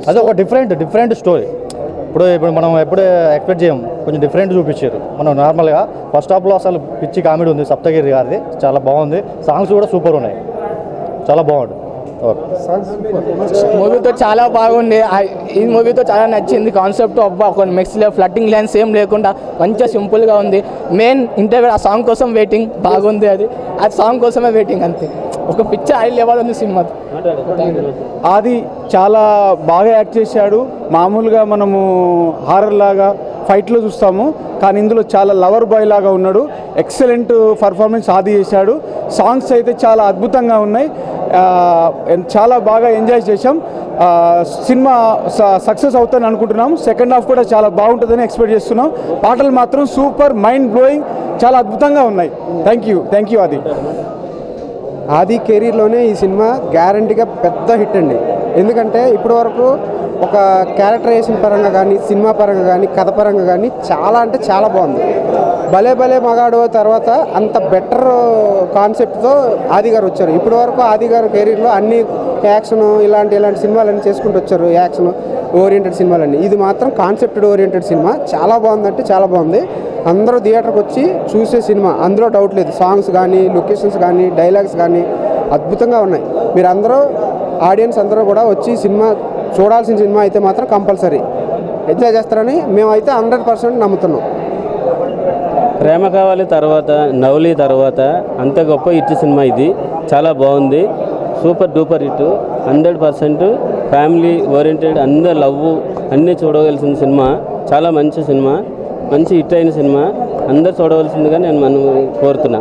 అది ఒక different different story ఇప్పుడు ఇప్పుడు మనం ఎప్పుడు ఎక్స్పెక్ట్ చేయం కొంచెం డిఫరెంట్ చూపించారు మనం నార్మల్గా ఫస్ట్ హాఫ్లో అసలు పిచ్చి కామెడీ ఉంది సప్తగిరి గారిది చాలా బాగుంది సాంగ్స్ కూడా సూపర్ ఉన్నాయి చాలా బాగుంది ఓకే మూవీతో చాలా బాగుంది ఆ- ఈ మూవీతో చాలా నచ్చింది కాన్సెప్ట్ అబ్బా ఒక మిక్స్ లే ఫ్లట్టింగ్ లైన్స్ ఏం లేకుండా మంచిగా సింపుల్గా ఉంది మెయిన్ ఇంటర్వ్యూ ఆ సాంగ్ కోసం వెయిటింగ్ బాగుంది అది ఆ సాంగ్ కోసమే వెయిటింగ్ అంతే ఒక పిక్చర్ హై లెవెల్ ఉంది సినిమా ఆది చాలా బాగా యాక్ట్ చేశాడు మామూలుగా మనము హారర్ లాగా ఫైట్లో చూస్తాము కానీ ఇందులో చాలా లవర్ బాయ్ లాగా ఉన్నాడు ఎక్సలెంట్ పర్ఫార్మెన్స్ ఆది చేశాడు సాంగ్స్ అయితే చాలా అద్భుతంగా ఉన్నాయి ఆ, ఎన్- చాలా బాగా ఎంజాయ్ చేశాం ఆ, సినిమా సక్సెస్ అవుతుందని అనుకుంటున్నాం సెకండ్ హాఫ్ కూడా చాలా బాగుంటుందని ఎక్స్పెక్ట్ చేస్తున్నాం పాటలు మాత్రం సూపర్ మైండ్ బ్లోయింగ్ చాలా అద్భుతంగా ఉన్నాయి థ్యాంక్ యూ థ్యాంక్ యూ ఆది ఆది కెరీర్లోనే ఈ సినిమా గ్యారంటీగా పెద్ద హిట్ అండి ఎందుకంటే ఇప్పటి వరకు ఒక క్యారెక్టరైజేషన్ పరంగా కానీ సినిమా పరంగా కానీ కథ పరంగా కానీ చాలా అంటే చాలా బాగుంది భలే భలే మగాడు తర్వాత అంత బెటర్ కాన్సెప్ట్తో ఆది గారు వచ్చారు ఇప్పటి వరకు ఆది గారు కెరీర్లో అన్ని యాక్షన్ ఇలాంటి ఇలాంటి సినిమాలన్నీ చేసుకుంటూ వచ్చారు యాక్షన్ ఓరియంటెడ్ సినిమాలన్నీ ఇది మాత్రం కాన్సెప్టెడ్ ఓరియంటెడ్ సినిమా చాలా బాగుందంటే చాలా బాగుంది అందరూ థియేటర్కి వచ్చి చూసే సినిమా అందులో డౌట్ లేదు సాంగ్స్ కానీ లొకేషన్స్ కానీ డైలాగ్స్ కానీ అద్భుతంగా ఉన్నాయి మీరు అందరూ ఆడియన్స్ అందరూ కూడా వచ్చి సినిమా చూడాల్సిన సినిమా అయితే మాత్రం కంపల్సరీ ఎంజాయ్ చేస్తారని మేమైతే హండ్రెడ్ పర్సెంట్ నమ్ముతున్నాం ప్రేమ కావాలి తర్వాత నవలి తర్వాత అంత గొప్ప హిట్ సినిమా ఇది చాలా బాగుంది super duper hit hundred percent family oriented అందరు లవ్ అన్నీ చూడవలసిన సినిమా చాలా మంచి సినిమా మంచి హిట్ అయిన సినిమా అందరు చూడవలసిందిగా నేను మనం కోరుతున్నా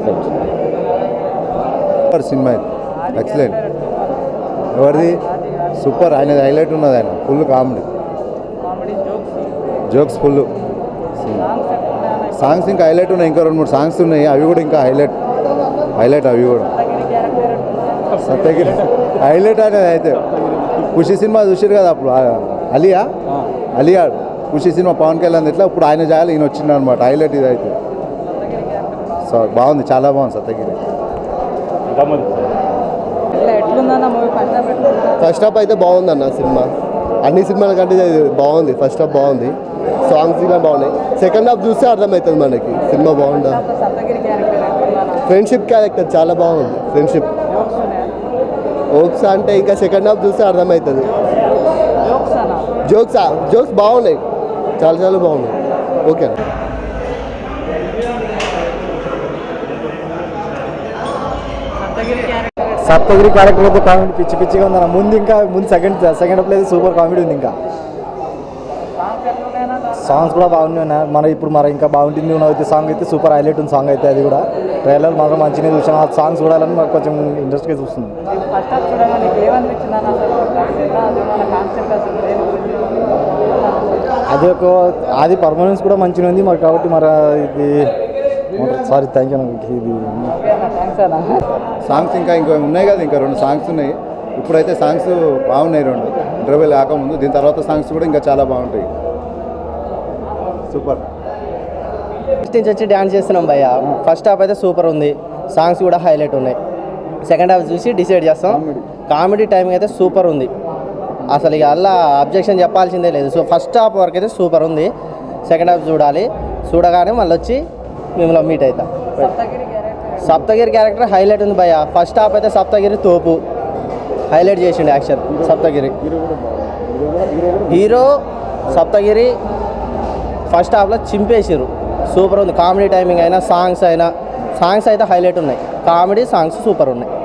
సూపర్ సినిమా ఇది ఎక్సలెంట్ ఎవరిది సూపర్ ఆయన హైలైట్ ఉన్నది ఆయన full comedy jokes full songs ఇంకా హైలైట్ ఉన్నాయి ఇంకా రెండు మూడు సాంగ్స్ ఉన్నాయి అవి కూడా ఇంకా హైలైట్ హైలైట్ అవి కూడా సత్యగిరి హైలైట్ అనేది అయితే ఖుషి సినిమా చూసారు కదా అప్పుడు ఆ, అలియా అలియా ఖుషి సినిమా పవన్ కళ్యాణ్ ఎట్లా ఇప్పుడు ఆయన చేయాలి ఈయన వచ్చిండు అనమాట హైలైట్ ఇది అయితే సో బాగుంది చాలా బాగుంది సత్యగిరి ఫస్ట్ హాఫ్ అయితే బాగుంది అన్న సినిమా అన్ని సినిమాల కంటే ఇది బాగుంది ఫస్ట్ హాఫ్ బాగుంది సాంగ్స్ ఇలా బాగున్నాయి సెకండ్ హాఫ్ చూస్తే అర్థమవుతుంది మనకి సినిమా బాగుందా ఫ్రెండ్షిప్ క్యారెక్టర్ చాలా బాగుంది ఫ్రెండ్షిప్ ఓక్స్ అంటే ఇంకా సెకండ్ హాఫ్ చూస్తే అర్థమవుతుంది జోక్స్ జోక్స్ బాగున్నాయి చాలా చాలా బాగున్నాయి ఓకే అన్న సప్తగిరి క్యారెక్టర్తో కామెడీ పిచ్చి పిచ్చిగా ఉంది అన్న ముందు ఇంకా ముందు సెకండ్ సెకండ్ హాఫ్ లేదు సూపర్ కామెడీ ఉంది ఇంకా సాంగ్స్ కూడా బాగున్నాయి అన్న. మన ఇప్పుడు మరి ఇంకా బాగుంటుంది ఉన్న అయితే సాంగ్ అయితే సూపర్ హైలైట్ ఉంది సాంగ్ అయితే అది కూడా ట్రైలర్ మాత్రం మంచిగా చూసాను ఆ సాంగ్స్ చూడాలని మాకు కొంచెం ఇంట్రెస్ట్గా చూస్తుంది అది ఒక అది పర్ఫార్మెన్స్ కూడా మంచిగా ఉంది మరి కాబట్టి మరి ఇది సారీ థ్యాంక్ యూ ఇది సాంగ్స్ ఇంకా ఇంకా ఉన్నాయి కదా ఇంకా రెండు సాంగ్స్ ఉన్నాయి ఇప్పుడైతే సాంగ్స్ బాగున్నాయి రెండు ఇంటర్వ్యూలు కాకముందు దీని తర్వాత సాంగ్స్ కూడా ఇంకా చాలా బాగుంటాయి సూపర్ ఫస్ట్ నుంచి వచ్చి డ్యాన్స్ చేస్తున్నాం భయ్య ఫస్ట్ హాఫ్ అయితే సూపర్ ఉంది సాంగ్స్ కూడా హైలైట్ ఉన్నాయి సెకండ్ హాఫ్ చూసి డిసైడ్ చేస్తాం కామెడీ టైమింగ్ అయితే సూపర్ ఉంది అసలు ఇక అలా అబ్జెక్షన్ చెప్పాల్సిందే లేదు సో ఫస్ట్ హాఫ్ వరకు అయితే సూపర్ ఉంది సెకండ్ హాఫ్ చూడాలి చూడగానే మళ్ళీ వచ్చి మిమ్మల్ని మీట్ అవుతాం సప్తగిరి క్యారెక్టర్ హైలైట్ ఉంది భయ్య ఫస్ట్ హాఫ్ అయితే సప్తగిరి తోపు హైలైట్ చేసిండు action Saptagiri hero Saptagiri first హాఫ్లో చింపేసిర్రు సూపర్ ఉంది కామెడీ టైమింగ్ అయినా సాంగ్స్ అయినా సాంగ్స్ అయితే హైలైట్ ఉన్నాయి కామెడీ సాంగ్స్ సూపర్ ఉన్నాయి